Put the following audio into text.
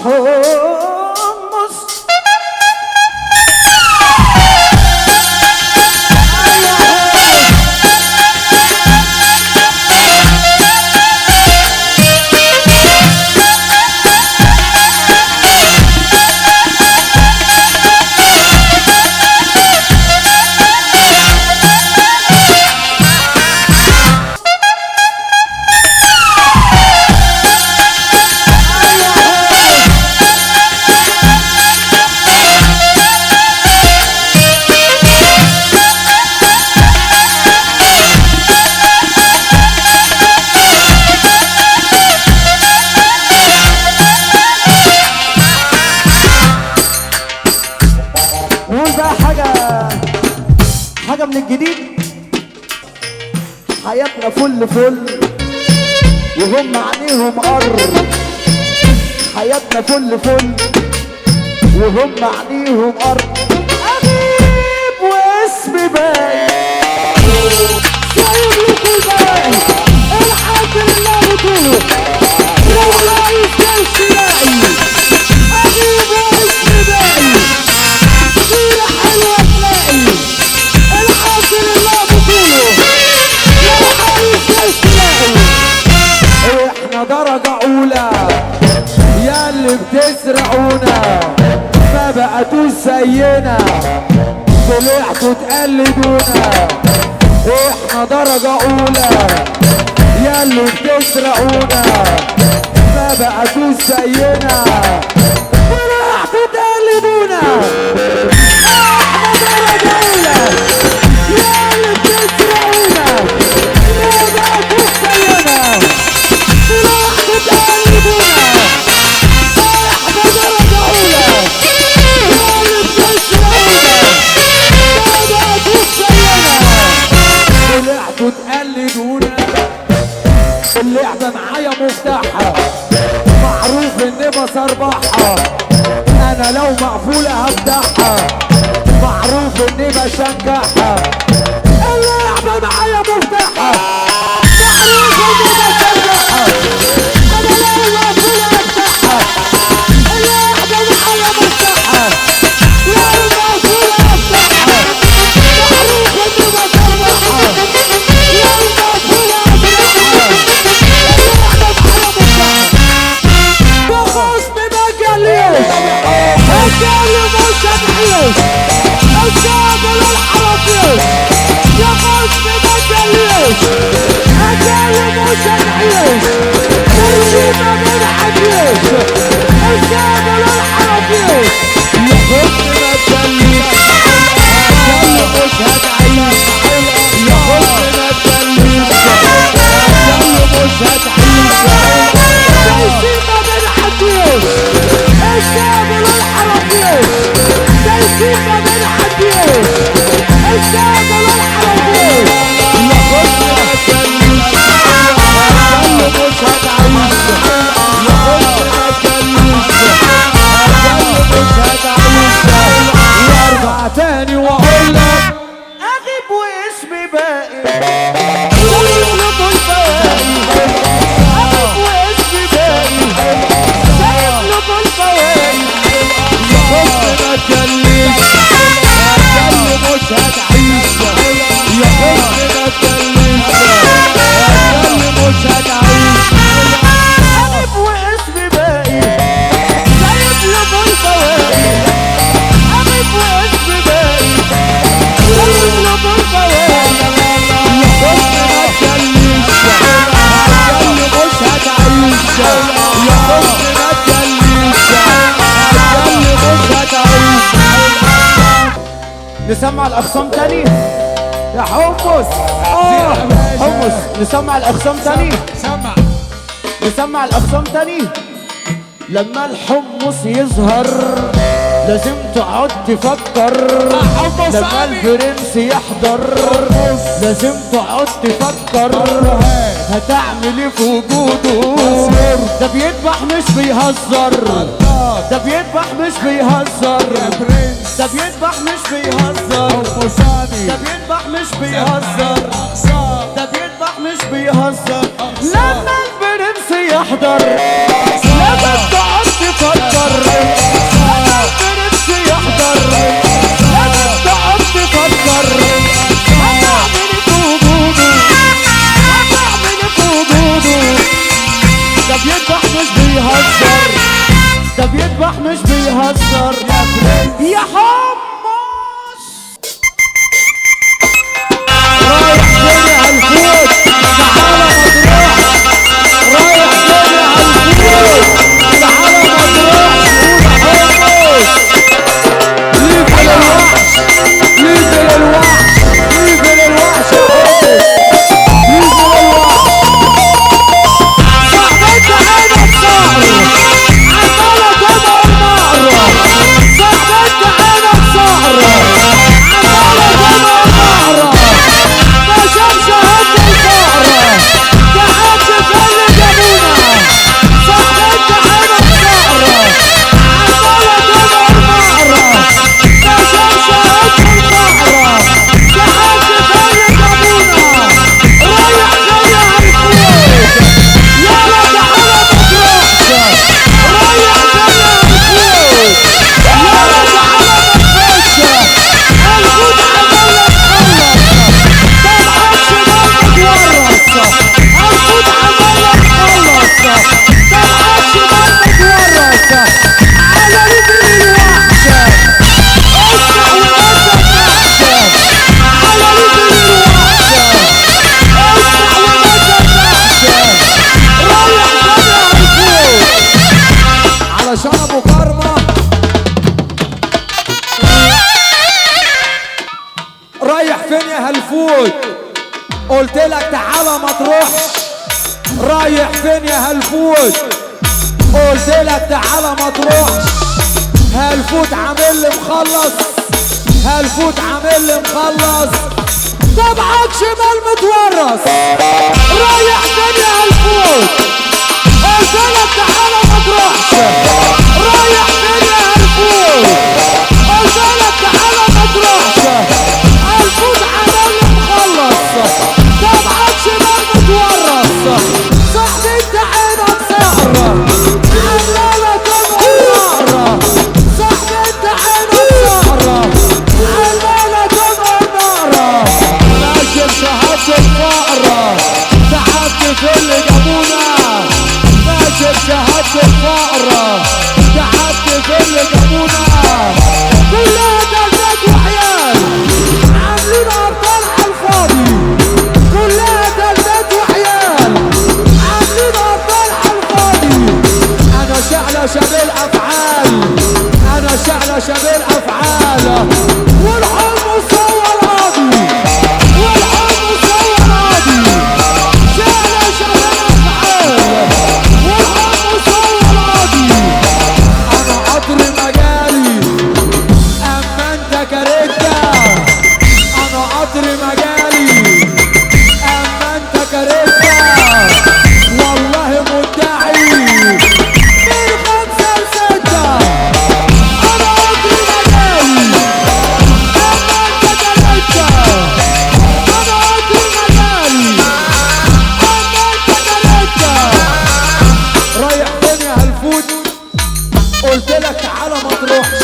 حمص نقول بقى حاجة حاجة من الجديد حياتنا فل فل وهم عينيهم قر حياتنا فل فل وهم عينيهم قر أغيب واسمي باين سايب لكم باين الحمد لله بطوله لو عايز جيش لاقي أغيب واسمي باين صورة حلوة تلاقي الحمد لله بطوله لو عايز جيش تلاقي احنا درجة أولى يا اللي بتسرقونا ما بقتوش زينا طلعتوا تقلدونا احنا درجة أولى يا اللي بتسرقونا ما بقتوش زينا طلعتوا تقلدونا احنا درجة أولى يا اللي بتسرقونا ما بقتوش زينا طلعتوا تقلدونا احنا درجة أولى يا اللي بتسرقونا ما بقتوش زينا طلعتوا تقلدونا اللعبة معايا مفتاحها معروف اني بصربحها انا لو مقفولة هفتحها معروف اني بشجعها اللعبة معايا مفتاحها معروف اني بشجعها انا لو مقفولة هفتحها اللعبة معايا مفتاحها لو مقفولة هفتحها معروف اني بصربحها لو مقفولة هفتحها اللعبة معايا مفتاحها بخصم ما قاليش الجالي مش هنعيش الشامل الحرفيش يا خصم ما قاليش الجالي مش هنعيش ترجي ما بنحكيش الشامل الحرفيش يا خصم ما قاليش الجالي مش هنعيش يا خصم ما قاليش الجالي مش هنعيش دايسين ما بنحكيش الشامل الحرفيش دايسين ما بنحكيش الشامل الحرفيش يا خصم ما تكلمش هتكلم مش هتعيش يا خصم ما تكلمش هتكلم مش هتعيش وارجع تاني واقول لك اغيب واسمي باقي سايب لكم البواقي اغيب واسمي باقي سايب لكم البواقي يا خصم ما تكلمش هتكلم مش هتعيش يا خصم ما تكلمش هتكلم مش هتعيش اغيب واسمي باقي سايب لكم البواقي اغيب واسمي باقي سايب لكم البواقي يا خصم ما تكلمش هتكلم مش هتعيش يا خصم ما تكلمش هتكلم مش هتعيش نسمع الاخصام تاني يا حمص اه حمص نسمع الاخصام تاني سمع نسمع الاخصام تاني لما الحمص يظهر لازم تقعد تفكر حمص لما علي. البرنس يحضر لازم تقعد تفكر هتعمل ايه في وجوده ده بيذبح مش بيهزر ده بيذبح مش بيهزر برنس ده بيذبح مش بيهزر حمصاني ده بيذبح مش بيهزر صار ده بيذبح مش بيهزر لما البرنس يحضر لازم تقعد تفكر بيهزر ده بيذبح مش بيهزر يا حمص رايح فين يا هالفوت تعالى مطروح رايح فين يا هالفوت تعالى مطروح شهود حمص ليفل الوحش ليفل الوحش ليفل الوحش يا حمص ليفل الوحش صاحبك عينك صار عمالة تدعو النار صاحبك عينك صار عمالة تدعو النار ما شافش هد الفقر تحت في اللي جابونا صاحبك عينك صار عمالة تدعو النار ما شافش هد الفقر تحت في اللي جابونا رايح جاي هالكويت يلا تعالى ما تروحش رايح جاي هالكويت يلا تعالى ما تخش الفوت عمال تخلص طبعا شمال متورث الفوت عمال تخلص طبعا شمال متورث على رجل الوحش اسمع وانت تحش على رجل الوحش اسمع وانت تحش رايح جاي هالكويت علشان ابو كرمه رايح فين يا هالفوت قلت لك تعالى ما تروحش رايح فين يا هالفوت قلت لك تعالى ما تروحش هالفوت عامل لي مخلص هالفوت عامل لي مخلص طبعك شمال متورث رايح فين يا هالفوت قلت لك تعالى ما تروحش رايح فين يا هالفوت قلت لك تعالى ما تروحش الفوت عمل لي مخلص طبعك شمال متورث صاحبي انت عينك سعر عمالة تنور نار صاحبي انت عينك سعر عمالة تنور نار ماشي بشهادة الفقر تعبت في اللي جابونا ماشي بشهادة الفقر تعبت في اللي جابونا كلها دلات وحيال عاملين ابطال على الفاضي كلها دلات وحيال عاملين ابطال على الفاضي انا شعلة شبه الافعال انا شعلة شبه الافعال والحمص هو القاضي والحمص هو القاضي شعلة شبه الافعال والحمص هو القاضي انا قطر مجالي اما انت كاركتا انا قطر مجالي اما انت كاركتا والله مدعي من خمسة لستة انا قطر مجالي اما انت كاركتا انا قطر مجالي اما انت كاركتا رايح فين يا هالفوت قلت لك تعالى ما تروحش